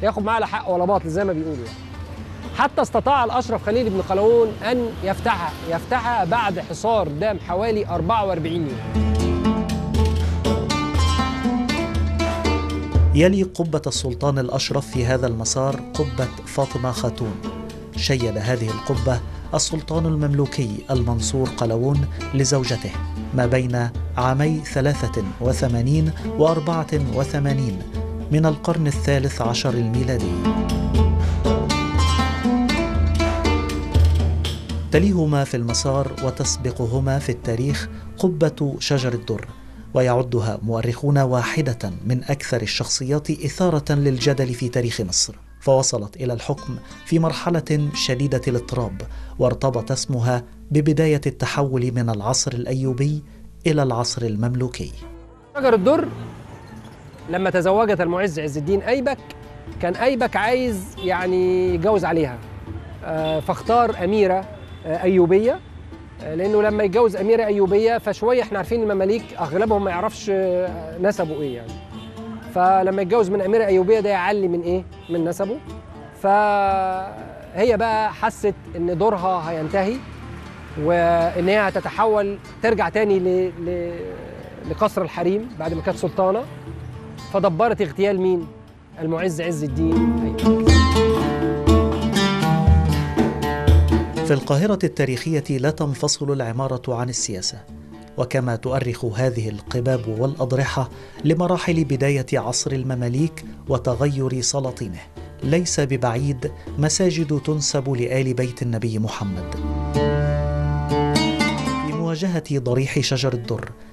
ياخد معاه لا حق ولا باطل زي ما بيقولوا يعني. حتى استطاع الاشرف خليل بن قلاوون ان يفتحها يفتحها بعد حصار دام حوالي 44 يوم يلي قبة السلطان الأشرف في هذا المسار قبة فاطمة خاتون شيد هذه القبة السلطان المملوكي المنصور قلاوون لزوجته ما بين عامي 83 و 84 من القرن الثالث عشر الميلادي تليهما في المسار وتسبقهما في التاريخ قبة شجر الدر ويعدها مؤرخون واحدة من أكثر الشخصيات إثارة للجدل في تاريخ مصر فوصلت إلى الحكم في مرحلة شديدة الاضطراب وارتبط اسمها ببداية التحول من العصر الأيوبي إلى العصر المملوكي شجر الدر لما تزوجت المعز عز الدين أيبك كان أيبك عايز يعني يتجوز عليها آه، فاختار أميرة آه، أيوبية آه، لأنه لما يتجوز أميرة أيوبية فشوية احنا عارفين المماليك أغلبهم ما يعرفش آه، نسبه إيه يعني فلما يتجوز من أميرة أيوبية ده يعلي من إيه؟ من نسبه فهي بقى حست إن دورها هينتهي وإن هي هتتحول ترجع تاني ل... ل... لقصر الحريم بعد ما كانت سلطانة فدبرت اغتيال مين؟ المعز عز الدين أيبك في القاهرة التاريخية لا تنفصل العمارة عن السياسة وكما تؤرخ هذه القباب والأضرحة لمراحل بداية عصر المماليك وتغير سلاطينه ليس ببعيد مساجد تنسب لآل بيت النبي محمد في مواجهة ضريح شجر الدر